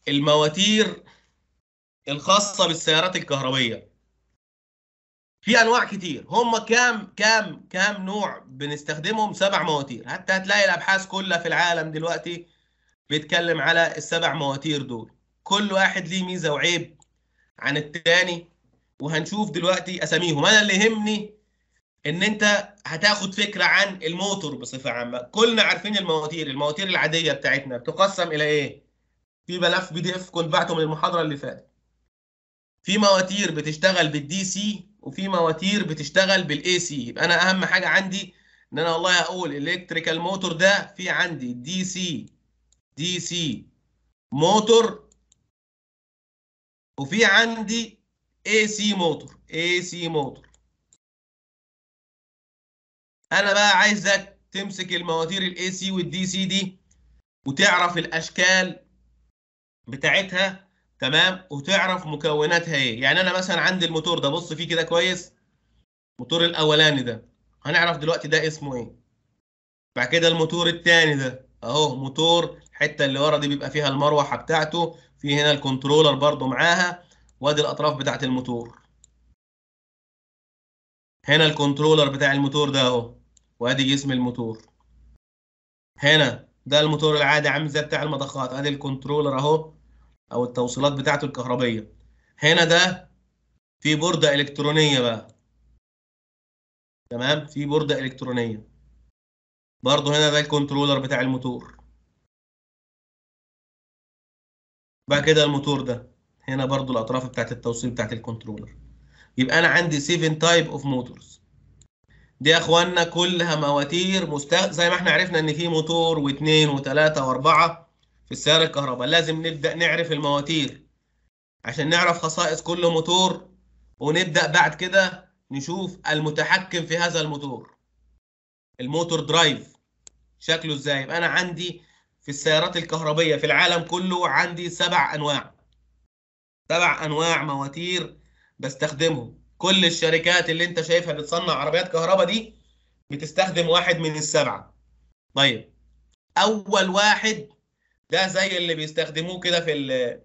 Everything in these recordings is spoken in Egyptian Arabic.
المواتير الخاصه بالسيارات الكهربيه في انواع كتير هم كام كام كام نوع بنستخدمهم سبع مواتير حتى هتلاقي الابحاث كلها في العالم دلوقتي بيتكلم على السبع مواتير دول كل واحد ليه ميزه وعيب عن التاني وهنشوف دلوقتي اساميهم انا اللي يهمني ان انت هتاخد فكره عن الموتور بصفه عامه كلنا عارفين المواتير المواتير العاديه بتاعتنا بتقسم الى ايه في ملف بي دي اف كنت بعته من المحاضره اللي فاتت في مواتير بتشتغل بالدي سي وفي مواتير بتشتغل بالاي سي يبقى انا اهم حاجه عندي ان انا والله اقول الكتريكال موتور ده في عندي دي سي دي سي موتور وفي عندي اي سي موتور اي سي موتور انا بقى عايزك تمسك المواتير الاي سي والدي سي دي وتعرف الاشكال بتاعتها تمام وتعرف مكوناتها ايه يعني انا مثلا عندي الموتور ده بص فيه كده كويس الموتور الاولاني ده هنعرف دلوقتي ده اسمه ايه بعد كده الموتور الثاني ده اهو موتور الحته اللي ورا دي بيبقى فيها المروحه بتاعته في هنا الكنترولر برضو معاها وادي الاطراف بتاعت الموتور هنا الكنترولر بتاع الموتور ده اهو وادي جسم الموتور هنا ده الموتور العادي عامل زي بتاع المضخات ادي الكنترولر اهو او التوصيلات بتاعته الكهربيه هنا ده في بورده الكترونيه بقى تمام في بورده الكترونيه برضه هنا ده الكنترولر بتاع الموتور بقى كده الموتور ده هنا برضه الاطراف بتاعت التوصيل بتاعت الكنترولر يبقى انا عندي 7 تايب اوف موتورز دي يا اخوانا كلها مواتير مست... زي ما احنا عرفنا ان في موتور واثنين وثلاثه واربعه في السياره الكهرباء لازم نبدا نعرف المواتير عشان نعرف خصائص كل موتور ونبدا بعد كده نشوف المتحكم في هذا الموتور الموتور درايف شكله ازاي يبقى انا عندي في السيارات الكهربيه في العالم كله عندي سبع انواع سبع انواع مواتير بستخدمهم كل الشركات اللي انت شايفها بتصنع عربيات كهرباء دي بتستخدم واحد من السبعه طيب اول واحد ده زي اللي بيستخدموه كده في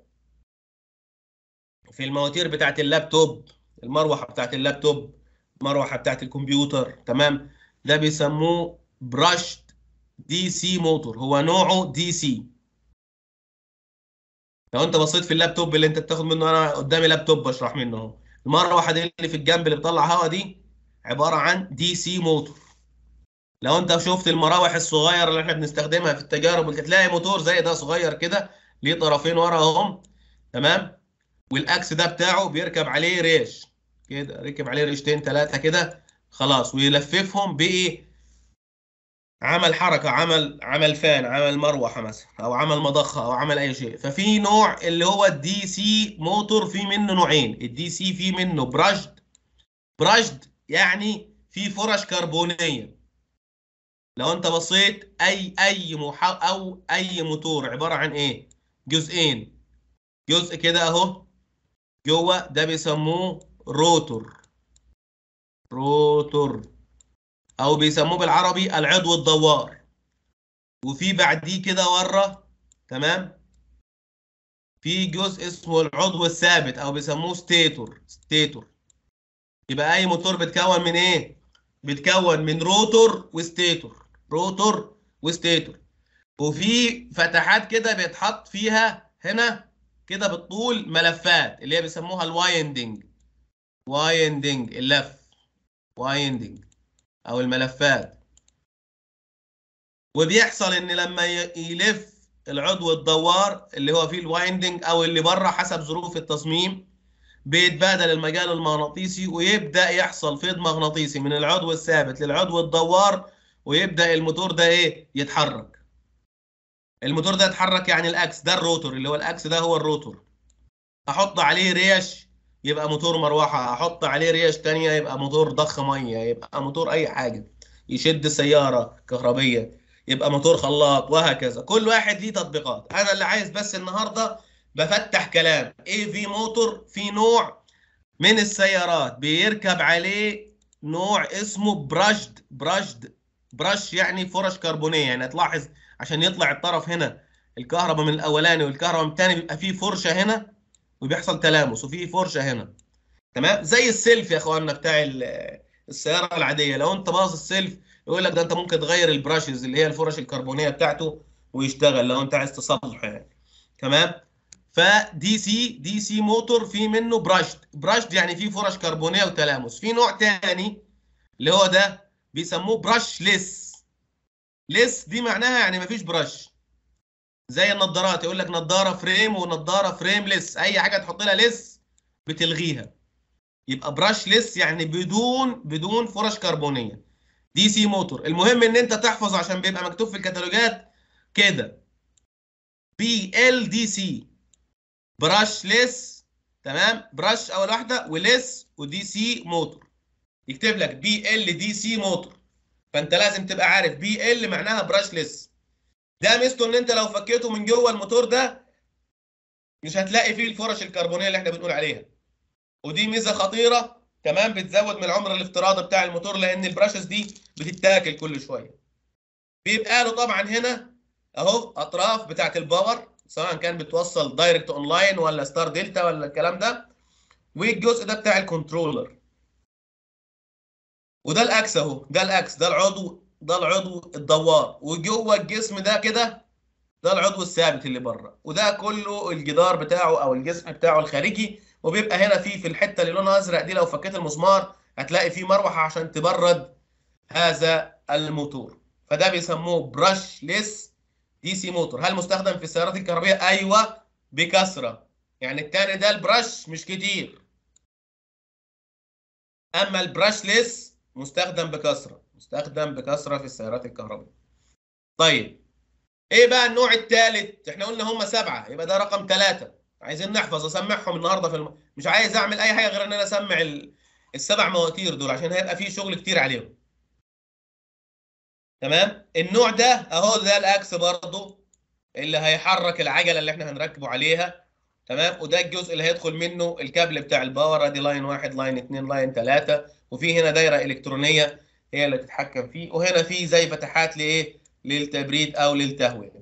في المواتير بتاعت اللابتوب المروحه بتاعت اللابتوب المروحه بتاعت الكمبيوتر تمام ده بيسموه براشد دي سي موتور هو نوعه دي سي لو انت بصيت في اللابتوب اللي انت بتاخد منه انا قدامي لابتوب بشرح منه اهو المروحه دي اللي في الجنب اللي بتطلع هواء دي عباره عن دي سي موتور لو انت شفت المراوح الصغيره اللي احنا بنستخدمها في التجارب تلاقي موتور زي ده صغير كده ليه طرفين ورا اهم تمام والاكس ده بتاعه بيركب عليه ريش كده ركب عليه ريشتين ثلاثه كده خلاص ويلففهم بايه عمل حركه عمل عمل فان عمل مروحه مثلا او عمل مضخه او عمل اي شيء ففي نوع اللي هو الدي سي موتور في منه نوعين الدي سي في منه برشد برشد يعني في فرش كربونيه لو انت بصيت اي اي مح... او اي موتور عباره عن ايه جزئين جزء كده اهو جوه ده بيسموه روتور روتور او بيسموه بالعربي العضو الدوار وفي بعديه كده ورا تمام في جزء اسمه العضو الثابت او بيسموه ستيتور ستيتور يبقى اي موتور بيتكون من ايه بيتكون من روتور وستيتور روتور وستيتور وفي فتحات كده بيتحط فيها هنا كده بالطول ملفات اللي هي بيسموها الوايندنج وايندنج اللف وايندنج او الملفات وبيحصل ان لما يلف العضو الدوار اللي هو فيه الوايندنج او اللي بره حسب ظروف التصميم بيتبادل المجال المغناطيسي ويبدا يحصل فيض مغناطيسي من العضو الثابت للعضو الدوار ويبدا الموتور ده ايه يتحرك الموتور ده يتحرك يعني الاكس ده الروتور اللي هو الاكس ده هو الروتور احط عليه ريش يبقى موتور مروحه احط عليه ريش تانية يبقى موتور ضخ ميه يبقى موتور اي حاجه يشد سياره كهربيه يبقى موتور خلاط وهكذا كل واحد ليه تطبيقات انا اللي عايز بس النهارده بفتح كلام اي في موتور في نوع من السيارات بيركب عليه نوع اسمه برشد برشد برش يعني فرش كربونيه يعني تلاحظ عشان يطلع الطرف هنا الكهرباء من الاولاني والكهرباء من الثاني بيبقى فيه فرشه هنا وبيحصل تلامس وفي فرشه هنا تمام زي السيلف يا اخوانا بتاع ال- السياره العاديه لو انت باظ السيلف يقول لك ده انت ممكن تغير البراشز اللي هي الفرش الكربونيه بتاعته ويشتغل لو انت عايز تصلحه يعني تمام فدي سي دي سي موتور في منه براشد براشد يعني فيه فرش كربونيه وتلامس في نوع تاني اللي هو ده بيسموه براش ليس ليس دي معناها يعني مفيش برش زي النضارات يقول لك نضاره فريم ونضاره فريم ليس اي حاجه تحط لها ليس بتلغيها يبقى براش ليس يعني بدون بدون فرش كربونيه دي سي موتور المهم ان انت تحفظ عشان بيبقى مكتوب في الكتالوجات كده بي ال دي سي براش ليس تمام براش اول واحده وليس ودي سي موتور يكتب لك بي ال دي سي موتور فانت لازم تبقى عارف بي ال معناها براش ليس ده ميزته ان انت لو فكيته من جوه الموتور ده مش هتلاقي فيه الفرش الكربونيه اللي احنا بنقول عليها ودي ميزه خطيره تمام بتزود من العمر الافتراضي بتاع الموتور لان البراشز دي بتتاكل كل شويه بيبقى له طبعا هنا اهو اطراف بتاعت الباور سواء كان بتوصل دايركت اونلاين ولا ستار دلتا ولا الكلام ده والجزء ده بتاع الكنترولر وده الاكس اهو ده الاكس ده العضو ده العضو الدوار وجوه الجسم ده كده ده العضو الثابت اللي بره وده كله الجدار بتاعه او الجسم بتاعه الخارجي وبيبقى هنا في في الحته اللي لونها ازرق دي لو فكيت المسمار هتلاقي فيه مروحه عشان تبرد هذا الموتور فده بيسموه براش ليس دي سي موتور هل مستخدم في السيارات الكهربائيه ايوه بكثره يعني التاني ده البرش مش كتير اما البراش ليس مستخدم بكثره مستخدم بكثره في السيارات الكهربائيه طيب ايه بقى النوع الثالث احنا قلنا هم سبعه يبقى ده رقم ثلاثه عايزين نحفظ اسمعهم النهارده في الم... مش عايز اعمل اي حاجه غير ان انا اسمع ال... السبع مواتير دول عشان هيبقى فيه شغل كتير عليهم تمام النوع ده اهو ده الاكس برضه اللي هيحرك العجله اللي احنا هنركبه عليها تمام وده الجزء اللي هيدخل منه الكابل بتاع الباور ادي لاين واحد لاين اثنين لاين ثلاثه وفي هنا دايره الكترونيه هي اللي تتحكم فيه وهنا في زي فتحات لايه للتبريد او للتهويه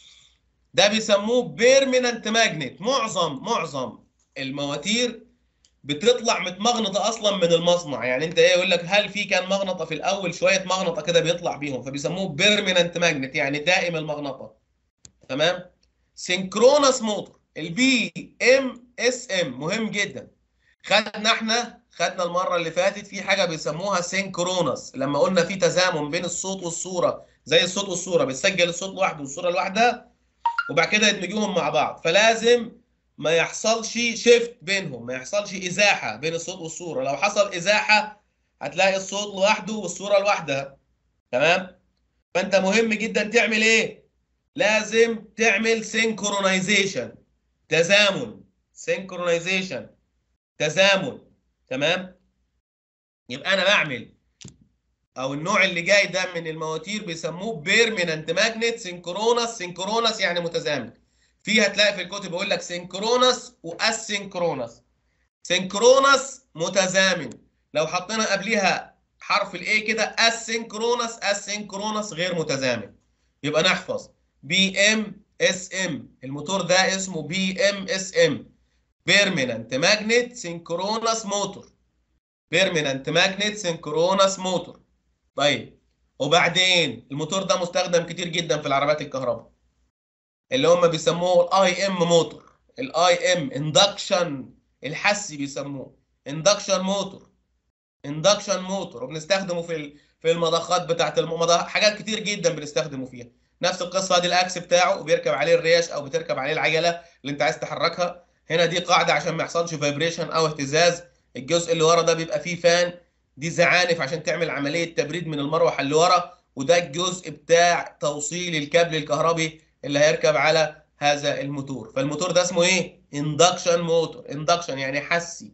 ده بيسموه بيرمننت ماجنت معظم معظم المواتير بتطلع متمغنطه اصلا من المصنع يعني انت ايه يقول لك هل في كان مغنطه في الاول شويه مغنطه كده بيطلع بيهم فبيسموه بيرمننت ماجنت يعني دائم المغنطه تمام سينكرونس موتور البي ام اس ام مهم جدا خدنا احنا خدنا المره اللي فاتت في حاجه بيسموها سينكرونس لما قلنا في تزامن بين الصوت والصوره زي الصوت والصوره بتسجل الصوت لوحده والصوره لوحدها وبعد كده يدمجوهم مع بعض فلازم ما يحصلش شيفت بينهم ما يحصلش ازاحه بين الصوت والصوره لو حصل ازاحه هتلاقي الصوت لوحده والصوره لوحدها تمام فانت مهم جدا تعمل ايه لازم تعمل سينكرونايزيشن تزامن سينكرونايزيشن تزامن تمام يبقى انا بعمل او النوع اللي جاي ده من المواتير بيسموه بيرمننت ماجنت سينكرونس سينكرونس يعني متزامن في هتلاقي في الكتب بيقول لك سينكرونس واسينكرونس سينكرونس متزامن لو حطينا قبليها حرف الاي كده اسينكرونس اسينكرونس غير متزامن يبقى نحفظ بي ام اس ام الموتور ده اسمه بي ام اس ام بيرمننت ماجنت سينكرونس موتور بيرمننت ماجنت سينكرونس موتور طيب وبعدين الموتور ده مستخدم كتير جدا في العربيات الكهرباء اللي هم بيسموه الاي ام موتور الاي ام اندكشن الحسي بيسموه اندكشن موتور اندكشن موتور وبنستخدمه في في المضخات بتاعت المضخ حاجات كتير جدا بنستخدمه فيها نفس القصه دي الاكس بتاعه وبيركب عليه الريش او بتركب عليه العجله اللي انت عايز تحركها هنا دي قاعده عشان ما يحصلش فايبريشن او اهتزاز الجزء اللي ورا ده بيبقى فيه فان دي زعانف عشان تعمل عمليه تبريد من المروحه اللي ورا وده الجزء بتاع توصيل الكابل الكهربي اللي هيركب على هذا الموتور فالموتور ده اسمه ايه اندكشن موتور اندكشن يعني حسي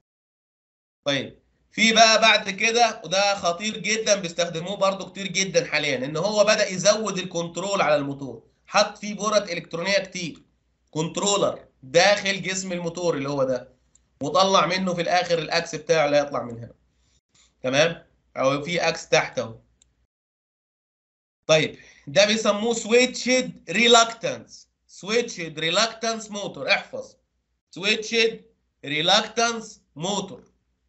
طيب في بقى بعد كده وده خطير جدا بيستخدموه برضو كتير جدا حاليا ان هو بدا يزود الكنترول على الموتور حط فيه بورد الكترونيه كتير كنترولر داخل جسم الموتور اللي هو ده وطلع منه في الاخر الاكس بتاعه اللي هيطلع من هنا تمام او في اكس تحت اهو طيب ده بيسموه سويتشد ريلاكتنس switched reluctance motor احفظ switched reluctance motor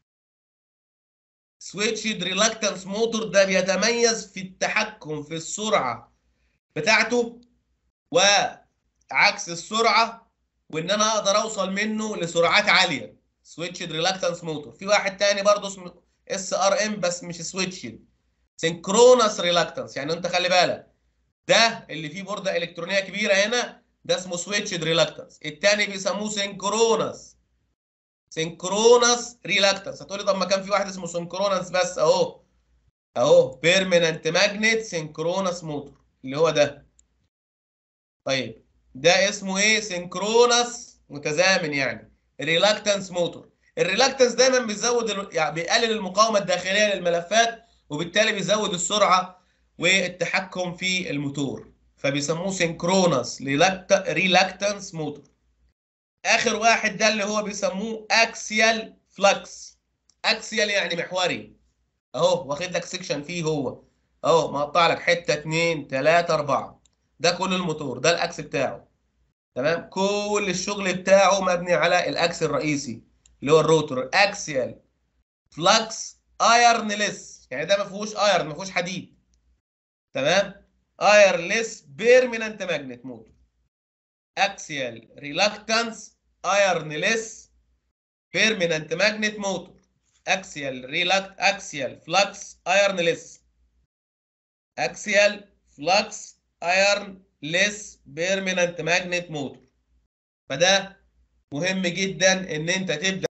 switched reluctance motor ده بيتميز في التحكم في السرعة بتاعته وعكس السرعة وان انا اقدر اوصل منه لسرعات عالية switched reluctance motor في واحد تاني برضه اسمه اس ار ام بس مش switched synchronous reluctance يعني انت خلي بالك ده اللي فيه بوردة الكترونية كبيرة هنا ده اسمه switched reluctance التاني بيسموه synchronous synchronous reluctance هتقولي طب ما كان في واحد اسمه synchronous بس اهو اهو permanent magnet synchronous motor اللي هو ده طيب ده اسمه ايه synchronous متزامن يعني reluctance motor الريلاكتنس دايما بيزود ال- يعني بيقلل المقاومه الداخليه للملفات وبالتالي بيزود السرعه والتحكم في الموتور فبيسموه سينكرونس ريلاكتنس موتور اخر واحد ده اللي هو بيسموه اكسيال فلكس اكسيال يعني محوري اهو واخد لك سيكشن فيه هو اهو مقطع لك حته 2 3 4 ده كل الموتور ده الاكس بتاعه تمام كل الشغل بتاعه مبني على الاكس الرئيسي اللي هو الروتور اكسيال فلكس ايرنلس يعني ده ما فيهوش ايرن ما فيهوش حديد تمام ايرلس بيرمننت ماجنت موتور اكسيال ريلاكتانس ايرنلس بيرمننت ماجنت موتور اكسيال ريلاكت اكسيال فلكس ايرنلس اكسيال فلكس ايرنلس بيرمننت ماجنت موتور فده مهم جدا ان انت تبدا